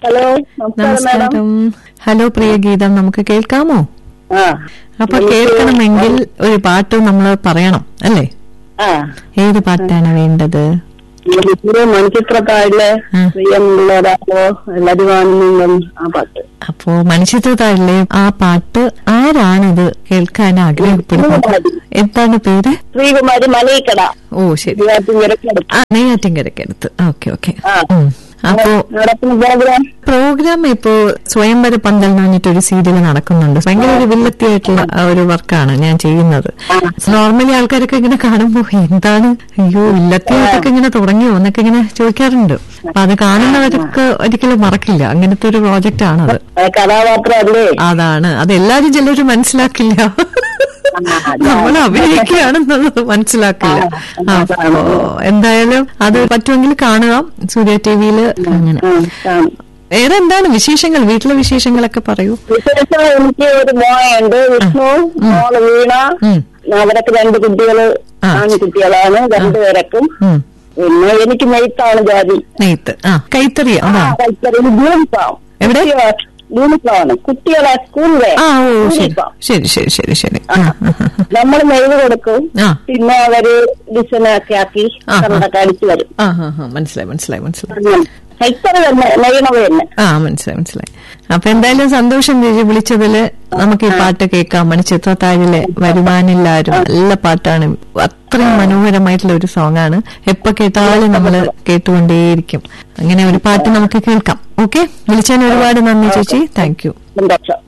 Hello നമസ്കാരം madam നമസ്കാരം hello പ്രിയ ഗീതം നമുക്ക് കേൾക്കാമോ ആ അപ്പൊ കേൾക്കണമെങ്കിൽ ഒരു പാട്ട് നമ്മൾ പറയണം അല്ലേ ആ ഏത് പാട്ടാണ് വേണ്ടത് ഇത് മണിച്ചിത്രത്താഴിലെ ആ. പ്രിയമുള്ളതാണോ ലതിവാനും ആ പാട്ട് അപ്പോ മനുഷ്യത്വത്താഴിലെ ആ പാട്ട് ആരാണിത് കേൾക്കാൻ ആഗ്രഹപ്പെടുന്നത് എന്താണ് പേര് ശ്രീകുമാരി മലയിക്കട ഓ ശരി തിരുവാറ്റിങ്കരക്കടുത്ത് ആ നെയ്യാറ്റിൻകരക്കടുത്ത് ഓക്കെ ഓക്കെ ആ. ഉം. അപ്പോ നടക്കുന്ന പ്രോഗ്രാം പ്രോഗ്രാം ഇപ്പോ സ്വയംവര പന്തൽ എന്ന് പറഞ്ഞിട്ട് ഒരു സീരിയൽ നടക്കുന്നുണ്ട് ഭയങ്കര ഒരു വില്ലത്തിയായിട്ടുള്ള ആ ഒരു വർക്കാണ് ഞാൻ ചെയ്യുന്നത് നോർമലി ആൾക്കാരൊക്കെ ഇങ്ങനെ കാണുമ്പോ എന്താണ് അയ്യോ വില്ലത്തിയായിട്ടൊക്കെ ഇങ്ങനെ തുടങ്ങിയോ എന്നൊക്കെ ഇങ്ങനെ ചോദിക്കാറുണ്ട് അപ്പൊ അത് കാണുന്നവർക്ക് ഒരിക്കലും മറക്കില്ല അങ്ങനത്തെ ഒരു പ്രോജക്റ്റ് ആണത് അത് കഥാപാത്രം അല്ലേ അതാണ് അത് എല്ലാരും ചിലര് മനസ്സിലാക്കില്ല നമ്മൾ അഭിനയിക്കുകയാണെന്നുള്ളത് മനസ്സിലാക്കില്ല അപ്പോ എന്തായാലും അത് പറ്റുമെങ്കിൽ കാണുക സൂര്യ ടിവിയില് അങ്ങനെ ആ, കാണും. വേറെ എന്താണ് വിശേഷങ്ങൾ വീട്ടിലെ വിശേഷങ്ങളൊക്കെ പറയൂ വിശേഷം എനിക്ക് ഒരു മോയുണ്ട് വിഷ്ണു മോള് വീണ ഉം. അവരൊക്കെ രണ്ട് കുട്ടികള് ആ. ആൺകുട്ടികളാണ് രണ്ടുപേരക്കും ഉം. പിന്നെ എനിക്ക് നെയ്ത്താണ് ജാതി നെയ്ത്ത് ആ കൈത്തറി അതാ യൂണിഫോം എവിടെ? യൂണിഫോമാണ് കുട്ടികളെ സ്കൂളിലെ ആ ഓ ശരി യൂണിഫോം ശരി ശരി ശരി ശരി ആ, ആ, ആ. നമ്മൾ നെയ്ത് കൊടുക്കും ആ. പിന്നെ അവര് ഡിസൈനൊക്കെ ആക്കി ആ, ആ. കണ്ടൊക്കെ അടിച്ചു വരും ആ ആ ആ മനസ്സിലായി മനസ്സിലായി മനസ്സിലായി അങ്ങനെ. കൈത്തറി തന്നെ നെയ്യണത് തന്നെ ആ മനസ്സിലായി മനസ്സിലായി അപ്പൊ എന്തായാലും സന്തോഷം ചേച്ചി വിളിച്ചതില് നമുക്ക് ഈ പാട്ട് കേൾക്കാം മണിച്ചിത്രത്താഴിലെ വരുമാനില്ലാരും നല്ല പാട്ടാണ് അത്രയും മനോഹരമായിട്ടുള്ള ഒരു സോങ് ആണ് എപ്പോ കേട്ടാലും നമ്മൾ കേട്ടുകൊണ്ടേയിരിക്കും അങ്ങനെ ഒരു പാട്ട് നമുക്ക് കേൾക്കാം ഓക്കെ വിളിച്ചതിന് ഒരുപാട് നന്ദി ചേച്ചി താങ്ക് യു സന്തോഷം